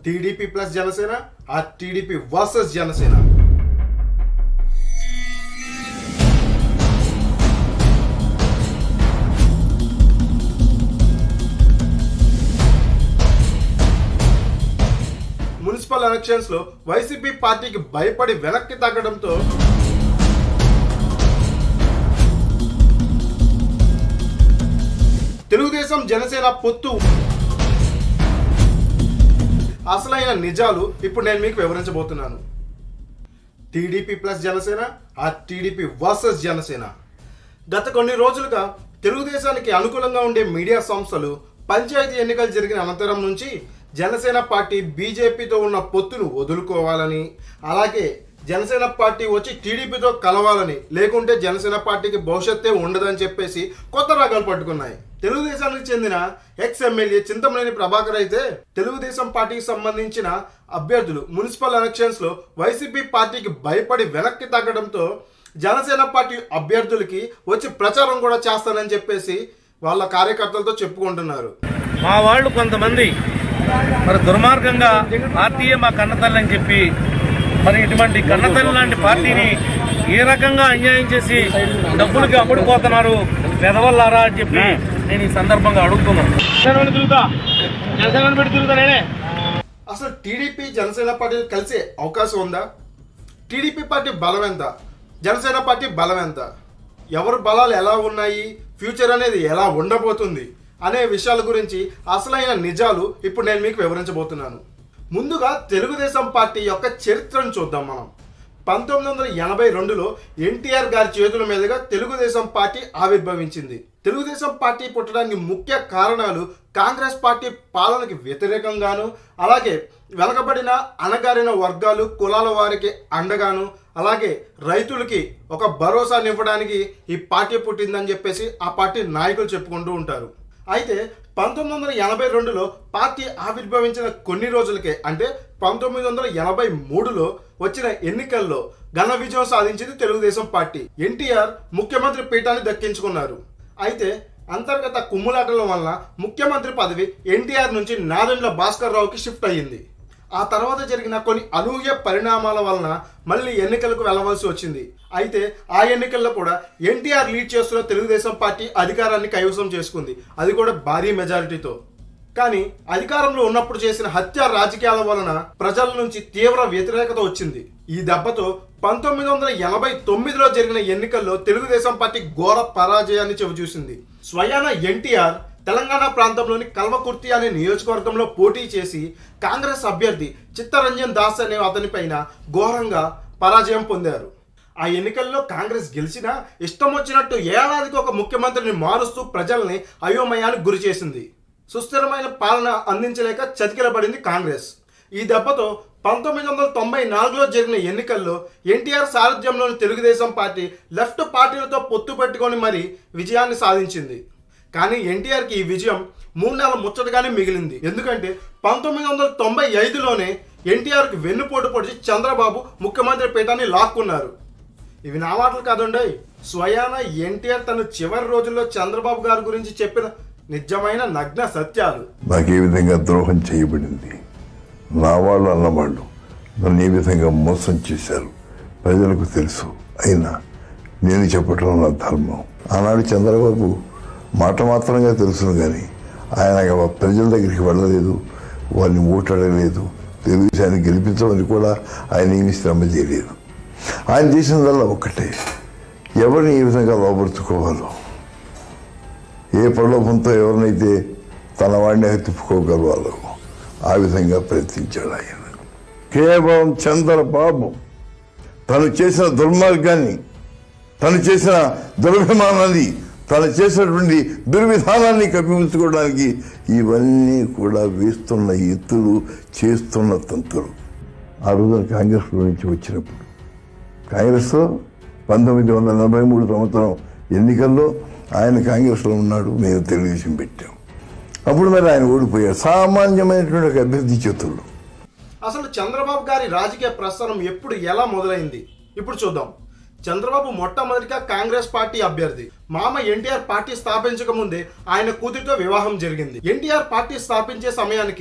TDP plus Janasena ఆ TDP versus Janasena municipal elections లో YCP పార్టీకి భయపడి వెనక్కి తగ్గడంతో తెలుగుదేశం జనసేన పొత్తు అసలైన నిజాలు ఇప్పుడు నేను మీకు వివరించబోతున్నాను టీడీపీ ప్లస్ జనసేన ఆ టీడీపీ వర్సెస్ జనసేన గత కొన్ని రోజులుగా తెలుగుదేశానికి అనుకూలంగా ఉండే మీడియా సంస్థలు పంచాయతీ ఎన్నికలు జరిగిన అనంతరం నుంచి జనసేన పార్టీ బీజేపీతో ఉన్న పొత్తును వదులుకోవాలని అలాగే జనసేన పార్టీ వచ్చి టీడీపీతో కలవాలని లేకుంటే జనసేన పార్టీకి భవిష్యత్తే ఉండదని చెప్పేసి కొత్త రాగాలు పట్టుకున్నాయి తెలుగుదేశానికి చెందిన ఎక్స్ ఎమ్మెల్యే చింతమనేని ప్రభాకర్ అయితే తెలుగుదేశం పార్టీకి సంబంధించిన అభ్యర్థులు మున్సిపల్ ఎలక్షన్స్ లో వైసీపీ పార్టీకి భయపడి వెనక్కి తగ్గడంతో జనసేన పార్టీ అభ్యర్థులకి వచ్చి ప్రచారం కూడా చేస్తానని చెప్పేసి వాళ్ళ కార్యకర్తలతో చెప్పుకుంటున్నారు మా వాళ్ళు కొంతమంది మరి దుర్మార్గంగా పార్టీయే మా కన్నతల్లి అని చెప్పి మరి ఇటువంటి కన్నతల్లి లాంటి పార్టీని ఏ రకంగా అన్యాయం చేసి డబ్బులకి అమ్ముడుపోతున్నారు పెదవల్లారా అని చెప్పి నేను ఈ సందర్భంగా అడుగుతున్నాను జనసేన తిరుగుతా జనసేన పెట్టి తిరుగుతా నేనే అసలు టీడీపీ జనసేన పార్టీ కలిసే అవకాశం ఉందా టీడీపీ పార్టీ బలం ఎంత జనసేన పార్టీ బలం ఎంత ఎవరి బలాలు ఎలా ఉన్నాయి ఫ్యూచర్ అనేది ఎలా ఉండబోతుంది అనే విషయాల గురించి అసలైన నిజాలు ఇప్పుడు నేను మీకు వివరించబోతున్నాను ముందుగా తెలుగుదేశం పార్టీ యొక్క చరిత్రను చూద్దాం మనం పంతొమ్మిది వందల ఎనభై రెండులో ఎన్టీఆర్ గారి చేతుల మీదుగా తెలుగుదేశం పార్టీ ఆవిర్భవించింది తెలుగుదేశం పార్టీ పుట్టడానికి ముఖ్య కారణాలు కాంగ్రెస్ పార్టీ పాలనకి వ్యతిరేకంగాను అలాగే వెనకబడిన అణగారిన వర్గాలు కులాల వారికి అండగాను అలాగే రైతులకి ఒక భరోసానివ్వడానికి ఈ పార్టీ పుట్టిందని చెప్పేసి ఆ పార్టీ నాయకులు చెప్పుకుంటూ ఉంటారు అయితే పంతొమ్మిది వందల ఎనభై రెండులో పార్టీ ఆవిర్భవించిన కొన్ని రోజులకే అంటే పంతొమ్మిది వందల ఎనభై మూడులో వచ్చిన ఎన్నికల్లో ఘన విజయం సాధించింది తెలుగుదేశం పార్టీ ఎన్టీఆర్ ముఖ్యమంత్రి పీఠాన్ని దక్కించుకున్నారు అయితే అంతర్గత కుమ్ములాటల వలన ముఖ్యమంత్రి పదవి ఎన్టీఆర్ నుంచి నాదెండ్ల భాస్కర్ రావుకి షిఫ్ట్ అయ్యింది ఆ తర్వాత జరిగిన కొన్ని అనూహ్య పరిణామాల వలన మళ్ళీ ఎన్నికలకు వెళ్ళవలసి వచ్చింది అయితే ఆ ఎన్నికల్లో కూడా ఎన్టీఆర్ లీడ్ చేస్తున్న తెలుగుదేశం పార్టీ అధికారాన్ని కైవసం చేసుకుంది అది కూడా భారీ మెజారిటీతో కానీ అధికారంలో ఉన్నప్పుడు చేసిన హత్య రాజకీయాల వలన ప్రజల నుంచి తీవ్ర వ్యతిరేకత వచ్చింది ఈ దెబ్బతో పంతొమ్మిది వందల ఎనభై తొమ్మిదిలో జరిగిన ఎన్నికల్లో తెలుగుదేశం పార్టీ ఘోర పరాజయాన్ని చవిచూసింది స్వయాన ఎన్టీఆర్ తెలంగాణ ప్రాంతంలోని కల్వకుర్తి అనే నియోజకవర్గంలో పోటీ చేసి కాంగ్రెస్ అభ్యర్థి చిత్తరంజన్ దాస్ అనే అతని పైన ఘోరంగా పరాజయం పొందారు ఆ ఎన్నికల్లో కాంగ్రెస్ గెలిచినా ఇష్టం వచ్చినట్టు ఏడాదికి ఒక ముఖ్యమంత్రిని మారుస్తూ ప్రజల్ని అయోమయానికి గురి చేసింది సుస్థిరమైన పాలన అందించలేక చతికిలబడింది కాంగ్రెస్ ఈ దెబ్బతో పంతొమ్మిది వందల తొంభై నాలుగులో జరిగిన ఎన్నికల్లో ఎన్టీఆర్ సారథ్యంలోని తెలుగుదేశం పార్టీ లెఫ్ట్ పార్టీలతో పొత్తు పెట్టుకొని మరి విజయాన్ని సాధించింది కానీ ఎన్టీఆర్కి ఈ విజయం మూడు నెలల ముచ్చటగానే మిగిలింది ఎందుకంటే పంతొమ్మిది వందల తొంభై ఐదులోనే ఎన్టీఆర్కి వెన్నుపోటు పొడిచి చంద్రబాబు ముఖ్యమంత్రి పీఠాన్ని లాక్కున్నారు ఇవి నా మాటలు కాదండి స్వయాన ఎన్టీఆర్ తన చివరి రోజుల్లో చంద్రబాబు గారి గురించి చెప్పిన నిజమైన నగ్న సత్యాలు నాకు ఏ విధంగా ద్రోహం చేయబడింది నా వాళ్ళు అన్నవాళ్ళు నన్ను ఏ విధంగా మోసం చేశారు ప్రజలకు తెలుసు అయినా నేను చెప్పటం నా ధర్మం ఆనాడు చంద్రబాబు మాట మాత్రంగా తెలుసును కానీ ఆయన ప్రజల దగ్గరికి వెళ్ళలేదు వారిని ఓటాడలేదు తెలుగుదేశాన్ని గెలిపించమని కూడా ఆయన ఏమి శ్రమ చేయలేదు ఆయన చేసినదల్లా ఒక్కటే ఎవరిని ఏ విధంగా లోపరుచుకోవాలో ఏ ప్రలోభంతో ఎవరినైతే తన వాడిని తిప్పుకోగలవాలో ఆ విధంగా ప్రయత్నించాడు ఆయన కేవలం చంద్రబాబు తను చేసిన దుర్మార్గాన్ని తను చేసిన దురభిమానాన్ని తను చేసినటువంటి దుర్విధానాన్ని కప్పిపుచ్చుకోవడానికి ఇవన్నీ కూడా వేస్తున్న ఎత్తులు చేస్తున్న తంతులు ఆ రోజున కాంగ్రెస్లో నుంచి వచ్చినప్పుడు కాంగ్రెస్లో పంతొమ్మిది వందల నలభై మూడు సంవత్సరం ఎన్నికల్లో ఆయన కాంగ్రెస్లో ఉన్నాడు మేము తెలుగుదేశం పెట్టాం అప్పుడు మరి ఆయన ఓడిపోయారు సామాన్యమైనటువంటి ఒక అభ్యర్థి చేతుల్లో అసలు చంద్రబాబు గారి రాజకీయ ప్రస్థానం ఎప్పుడు ఎలా మొదలైంది ఇప్పుడు చూద్దాం చంద్రబాబు మొట్టమొదటిగా కాంగ్రెస్ పార్టీ అభ్యర్థి మామ ఎన్టీఆర్ పార్టీ స్థాపించక ముందే ఆయన కూతురితో వివాహం జరిగింది ఎన్టీఆర్ పార్టీ స్థాపించే సమయానికి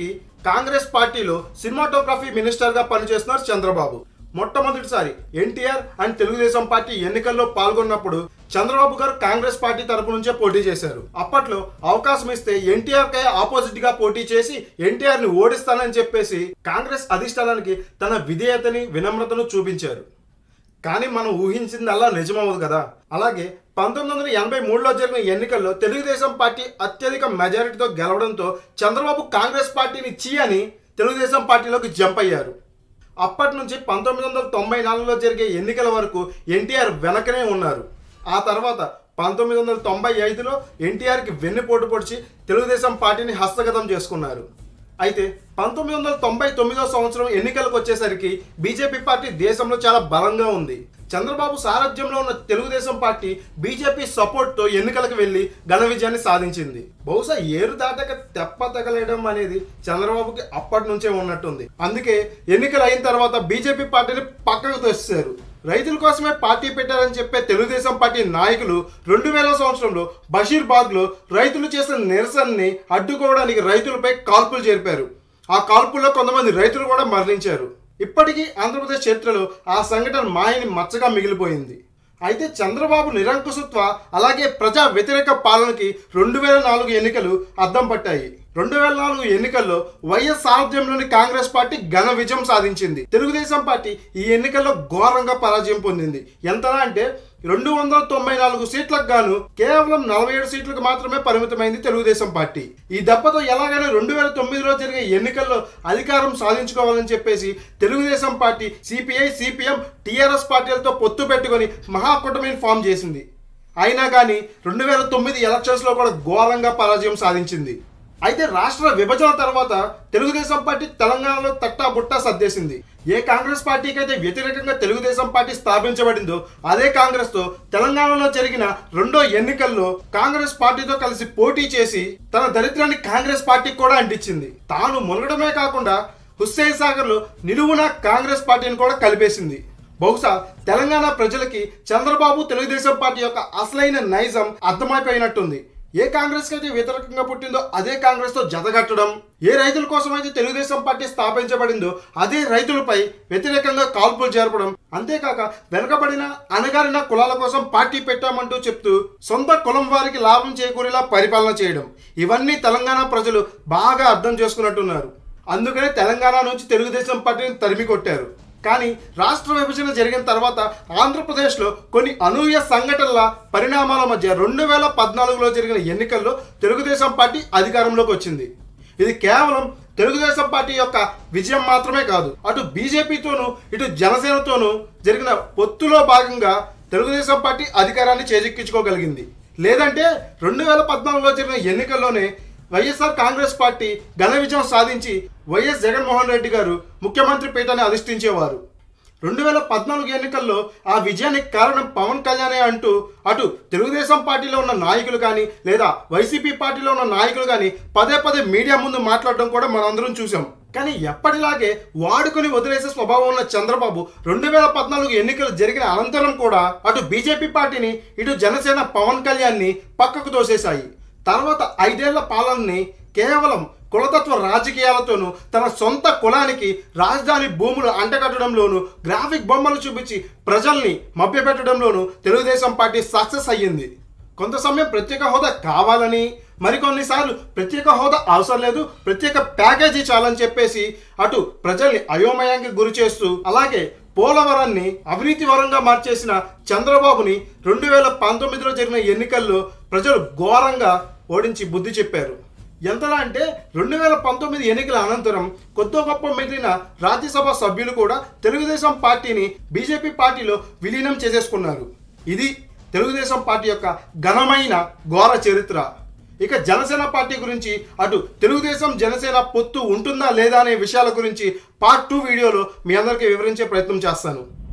కాంగ్రెస్ పార్టీలో సినిమాటోగ్రఫీ మినిస్టర్ గా పనిచేస్తున్నారు చంద్రబాబు మొట్టమొదటిసారి ఎన్టీఆర్ అండ్ తెలుగుదేశం పార్టీ ఎన్నికల్లో పాల్గొన్నప్పుడు చంద్రబాబు గారు కాంగ్రెస్ పార్టీ తరపు నుంచే పోటీ చేశారు అప్పట్లో అవకాశం ఇస్తే ఎన్టీఆర్ కే ఆపోజిట్ గా పోటీ చేసి ఎన్టీఆర్ ని ఓడిస్తానని చెప్పేసి కాంగ్రెస్ అధిష్టానానికి తన విధేయతని వినమ్రతను చూపించారు కానీ మనం ఊహించిందల్లా నిజమవుదు కదా అలాగే పంతొమ్మిది వందల ఎనభై మూడులో జరిగిన ఎన్నికల్లో తెలుగుదేశం పార్టీ అత్యధిక మెజారిటీతో గెలవడంతో చంద్రబాబు కాంగ్రెస్ పార్టీని చీ అని తెలుగుదేశం పార్టీలోకి జంప్ అయ్యారు అప్పటి నుంచి పంతొమ్మిది వందల తొంభై నాలుగులో జరిగే ఎన్నికల వరకు ఎన్టీఆర్ వెనకనే ఉన్నారు ఆ తర్వాత పంతొమ్మిది వందల తొంభై ఐదులో ఎన్టీఆర్కి వెన్నుపోటు పొడిచి తెలుగుదేశం పార్టీని హస్తగతం చేసుకున్నారు అయితే పంతొమ్మిది వందల తొంభై తొమ్మిదో సంవత్సరం ఎన్నికలకు వచ్చేసరికి బీజేపీ పార్టీ దేశంలో చాలా బలంగా ఉంది చంద్రబాబు సారథ్యంలో ఉన్న తెలుగుదేశం పార్టీ బీజేపీ సపోర్ట్ తో ఎన్నికలకు వెళ్లి ఘన విజయాన్ని సాధించింది బహుశా ఏరు దాటక తెప్ప తగలేయడం అనేది చంద్రబాబుకి అప్పటి నుంచే ఉన్నట్టుంది అందుకే ఎన్నికలు అయిన తర్వాత బీజేపీ పార్టీని పక్కకు తోసేశారు రైతుల కోసమే పార్టీ పెట్టారని చెప్పే తెలుగుదేశం పార్టీ నాయకులు రెండు వేల సంవత్సరంలో బషీర్బాగ్ లో రైతులు చేసిన నిరసనని అడ్డుకోవడానికి రైతులపై కాల్పులు జరిపారు ఆ కాల్పుల్లో కొంతమంది రైతులు కూడా మరణించారు ఇప్పటికీ ఆంధ్రప్రదేశ్ చరిత్రలో ఆ సంఘటన మాయని మచ్చగా మిగిలిపోయింది అయితే చంద్రబాబు నిరంకుశత్వ అలాగే ప్రజా వ్యతిరేక పాలనకి రెండు వేల నాలుగు ఎన్నికలు అద్దం పట్టాయి రెండు వేల నాలుగు ఎన్నికల్లో వైఎస్ సారథ్యంలోని కాంగ్రెస్ పార్టీ ఘన విజయం సాధించింది తెలుగుదేశం పార్టీ ఈ ఎన్నికల్లో ఘోరంగా పరాజయం పొందింది ఎంతలా అంటే రెండు వందల తొంభై నాలుగు సీట్లకు గాను కేవలం నలభై ఏడు సీట్లకు మాత్రమే పరిమితమైంది తెలుగుదేశం పార్టీ ఈ దెబ్బతో ఎలాగైనా రెండు వేల తొమ్మిదిలో జరిగే ఎన్నికల్లో అధికారం సాధించుకోవాలని చెప్పేసి Telugu Desam party CPI CPM TRS పార్టీలతో పొత్తు పెట్టుకొని మహాకూటమిని ఫామ్ చేసింది అయినా కానీ రెండు వేల తొమ్మిది ఎలక్షన్స్లో కూడా ఘోరంగా పరాజయం సాధించింది అయితే రాష్ట్ర విభజన తర్వాత తెలుగుదేశం పార్టీ తెలంగాణలో తట్టా బుట్టా సర్దేసింది ఏ కాంగ్రెస్ పార్టీకి అయితే వ్యతిరేకంగా తెలుగుదేశం పార్టీ స్థాపించబడిందో అదే కాంగ్రెస్ తో తెలంగాణలో జరిగిన రెండో ఎన్నికల్లో కాంగ్రెస్ పార్టీతో కలిసి పోటీ చేసి తన దరిద్రాన్ని కాంగ్రెస్ పార్టీకి కూడా అంటించింది తాను మునగడమే కాకుండా హుస్సేన్ సాగర్ లో నిలువున కాంగ్రెస్ పార్టీని కూడా కలిపేసింది బహుశా తెలంగాణ ప్రజలకి చంద్రబాబు తెలుగుదేశం పార్టీ యొక్క అసలైన నైజం అర్థమైపోయినట్టుంది ఏ కాంగ్రెస్ అయితే వ్యతిరేకంగా పుట్టిందో అదే కాంగ్రెస్ తో జతగట్టడం ఏ రైతుల కోసం అయితే తెలుగుదేశం పార్టీ స్థాపించబడిందో అదే రైతులపై వ్యతిరేకంగా కాల్పులు జరపడం అంతేకాక వెనకబడిన అణగారిన కులాల కోసం పార్టీ పెట్టామంటూ చెప్తూ సొంత కులం వారికి లాభం చేకూరేలా పరిపాలన చేయడం ఇవన్నీ తెలంగాణ ప్రజలు బాగా అర్థం చేసుకున్నట్టున్నారు అందుకనే తెలంగాణ నుంచి తెలుగుదేశం పార్టీని తరిమి కొట్టారు కానీ రాష్ట్ర విభజన జరిగిన తర్వాత ఆంధ్రప్రదేశ్లో కొన్ని అనూహ్య సంఘటనల పరిణామాల మధ్య రెండు వేల పద్నాలుగులో జరిగిన ఎన్నికల్లో తెలుగుదేశం పార్టీ అధికారంలోకి వచ్చింది ఇది కేవలం తెలుగుదేశం పార్టీ యొక్క విజయం మాత్రమే కాదు అటు బీజేపీతోనూ ఇటు జనసేనతోనూ జరిగిన పొత్తులో భాగంగా తెలుగుదేశం పార్టీ అధికారాన్ని చేజిక్కించుకోగలిగింది లేదంటే రెండు వేల పద్నాలుగులో జరిగిన ఎన్నికల్లోనే వైఎస్ఆర్ కాంగ్రెస్ పార్టీ ఘన విజయం సాధించి వైఎస్ జగన్మోహన్ రెడ్డి గారు ముఖ్యమంత్రి పీఠాన్ని అధిష్ఠించేవారు రెండు వేల పద్నాలుగు ఎన్నికల్లో ఆ విజయానికి కారణం పవన్ కళ్యాణే అంటూ అటు తెలుగుదేశం పార్టీలో ఉన్న నాయకులు కానీ లేదా వైసీపీ పార్టీలో ఉన్న నాయకులు కానీ పదే పదే మీడియా ముందు మాట్లాడడం కూడా మనందరం చూసాం కానీ ఎప్పటిలాగే వాడుకొని వదిలేసే స్వభావం ఉన్న చంద్రబాబు రెండు వేల పద్నాలుగు ఎన్నికలు జరిగిన అనంతరం కూడా అటు బీజేపీ పార్టీని ఇటు జనసేన పవన్ కళ్యాణ్ని పక్కకు తోసేశాయి తర్వాత ఐదేళ్ల పాలనని కేవలం కులతత్వ రాజకీయాలతోనూ తన సొంత కులానికి రాజధాని భూములు అంటగట్టడంలోనూ గ్రాఫిక్ బొమ్మలు చూపించి ప్రజల్ని మభ్యపెట్టడంలోనూ తెలుగుదేశం పార్టీ సక్సెస్ అయ్యింది కొంత సమయం ప్రత్యేక హోదా కావాలని మరికొన్నిసార్లు ప్రత్యేక హోదా అవసరం లేదు ప్రత్యేక ప్యాకేజీ చాలని చెప్పేసి అటు ప్రజల్ని అయోమయానికి గురి చేస్తూ అలాగే పోలవరాన్ని అవినీతి వరంగా మార్చేసిన చంద్రబాబుని రెండు వేల పంతొమ్మిదిలో జరిగిన ఎన్నికల్లో ప్రజలు ఘోరంగా ఓడించి బుద్ధి చెప్పారు ఎంతలా అంటే రెండు వేల పంతొమ్మిది ఎన్నికల అనంతరం కొత్త గొప్ప మిగిలిన రాజ్యసభ సభ్యులు కూడా తెలుగుదేశం పార్టీని బీజేపీ పార్టీలో విలీనం చేసేసుకున్నారు ఇది తెలుగుదేశం పార్టీ యొక్క ఘనమైన ఘోర చరిత్ర ఇక జనసేన పార్టీ గురించి అటు తెలుగుదేశం జనసేన పొత్తు ఉంటుందా లేదా అనే విషయాల గురించి పార్ట్ టూ వీడియోలో మీ అందరికీ వివరించే ప్రయత్నం చేస్తాను